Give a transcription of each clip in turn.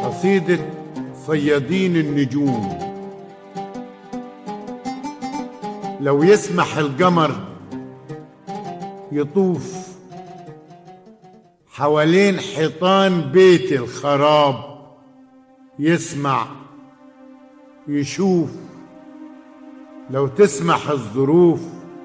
قصيدة صيادين النجوم لو يسمح القمر يطوف حوالين حيطان بيت الخراب يسمع يشوف لو تسمح الظروف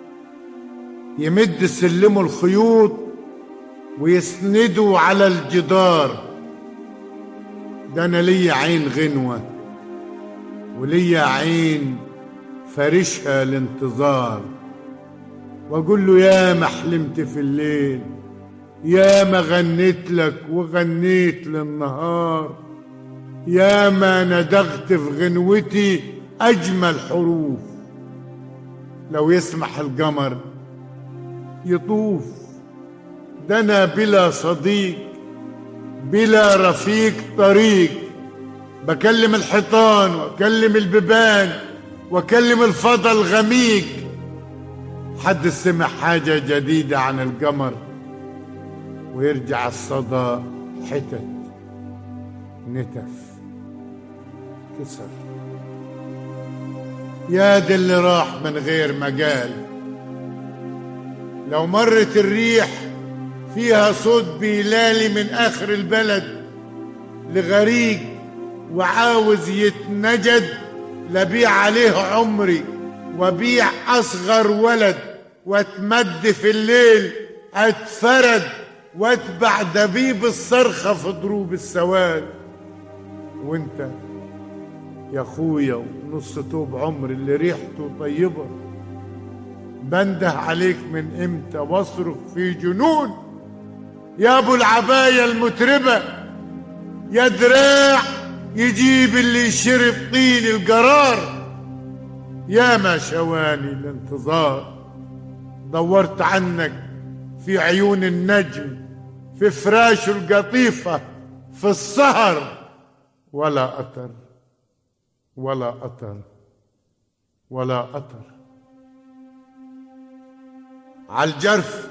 يمد سلمه الخيوط ويسنده على الجدار ده انا ليا عين غنوة وليا عين فرشها الانتظار واقول له يا ما حلمت في الليل يا ما غنيت لك وغنيت للنهار يا ما ندغت في غنوتي اجمل حروف لو يسمح القمر يطوف ده انا بلا صديق بلا رفيق طريق بكلم الحيطان واكلم البيبان واكلم الفضا الغميق حد سمع حاجة جديدة عن القمر ويرجع الصدى حتت نتف كسر يا دي اللي راح من غير مجال لو مرت الريح فيها صوت بيلالي من اخر البلد لغريق وعاوز يتنجد لبيع عليه عمري وبيع اصغر ولد واتمد في الليل اتفرد واتبع دبيب الصرخه في ضروب السواد وانت يا اخويا ونص توب عمر اللي ريحته طيبه بنده عليك من امتى واصرخ في جنون يا ابو العبايه المتربه يا دراع يجيب اللي شرب طين القرار يا ما شواني الانتظار دورت عنك في عيون النجم في فراش القطيفة في السهر ولا أثر ولا أثر ولا أثر على الجرف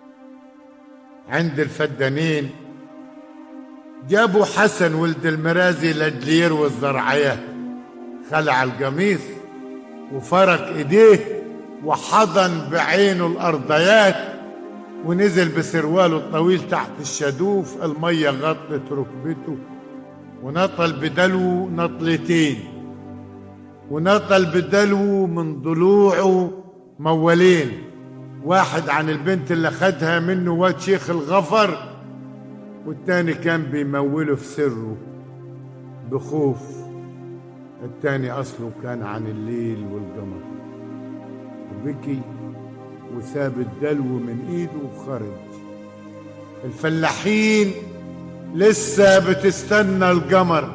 عند الفدانين جابوا حسن ولد المرازي لجلير والزرعية خلع القميص وفرك ايديه وحضن بعينه الارضيات ونزل بسرواله الطويل تحت الشدوف المية غطت ركبته ونطل بدلو نطلتين ونطل بدلو من ضلوعه مولين واحد عن البنت اللي خدها منه واد شيخ الغفر والتاني كان بيموله في سره بخوف التاني أصله كان عن الليل والقمر وبكي وساب الدلو من ايده وخرج الفلاحين لسه بتستنى القمر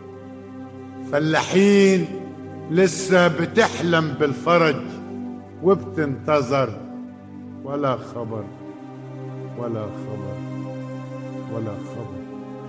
فلاحين لسه بتحلم بالفرج وبتنتظر ولا خبر ولا خبر ولا خبر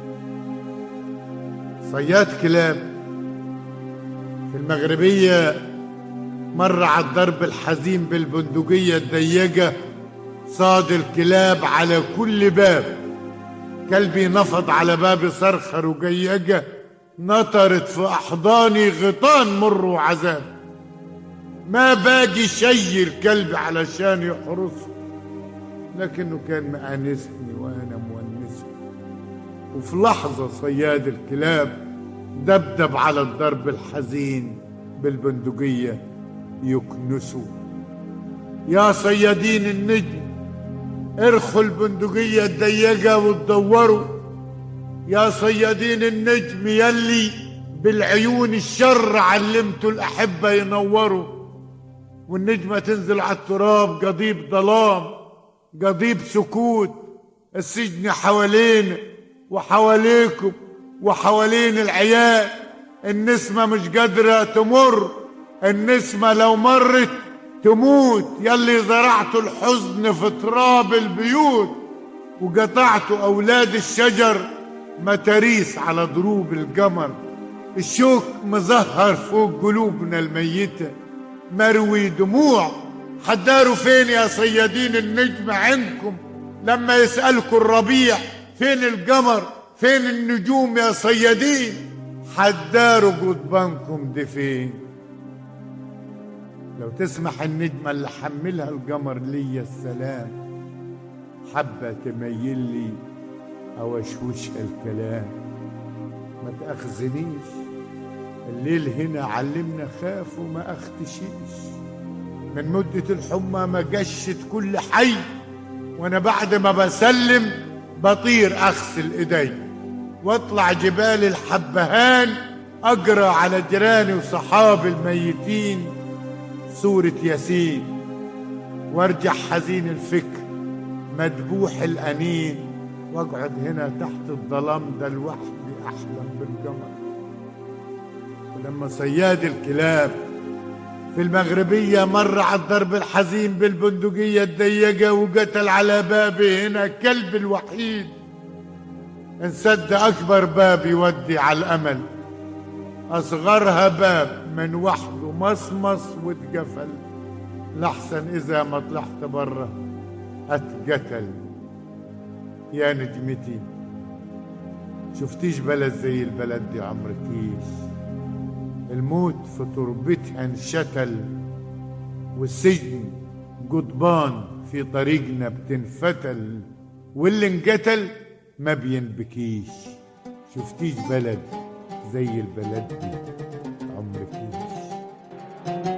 صياد كلاب في المغربية مر على الضرب الحزين بالبندقية الضيقة صاد الكلاب على كل باب كلبي نفض على بابي صرخة رقيقة نطرت في أحضاني غطان مر وعذاب ما باقي شي الكلب علشان يحرسه لكنه كان مأنسني وأنا مونسه وفي لحظة صياد الكلاب دبدب على الضرب الحزين بالبندقية يكنسوا يا صيادين النجم ارخوا البندقية الضيقة وتدوروا يا صيادين النجم يلي بالعيون الشر علمتوا الأحبة ينوروا والنجمة تنزل على التراب قضيب ظلام قضيب سكوت السجن حوالينا وحواليكم وحوالين العيال النسمة مش قادرة تمر النسمة لو مرت تموت يلي زرعتوا الحزن في تراب البيوت وقطعتوا أولاد الشجر متاريس على ضروب القمر الشوك مزهر فوق قلوبنا الميتة مروي دموع حداروا فين يا صيادين النجم عندكم لما يسألكوا الربيع فين القمر فين النجوم يا صيادين حداروا قضبانكم دي فين لو تسمح النجمة اللي حملها القمر ليا السلام حبة تميل لي أو أشوشها الكلام ما تأخذنيش الليل هنا علمنا خاف وما أختشيش من مدة الحمى ما جشت كل حي وأنا بعد ما بسلم بطير أغسل إيدي واطلع جبال الحبهان أقرأ على جيراني وصحابي الميتين سورة ياسين وارجع حزين الفكر مدبوح الأنين واقعد هنا تحت الظلام ده لوحدي أحلم بالقمر ولما صياد الكلاب في المغربية مر على الضرب الحزين بالبندقية الضيقة وقتل على بابي هنا كلب الوحيد انسد أكبر باب يودي على الأمل أصغرها باب من وحده مصمص واتقفل لحسن إذا ما طلعت برا أتقتل يا نجمتي شفتيش بلد زي البلد دي عمركيش الموت في تربتها انشتل والسجن قضبان في طريقنا بتنفتل واللي انقتل ما بينبكيش شفتيش بلد زي البلد دي عمركيش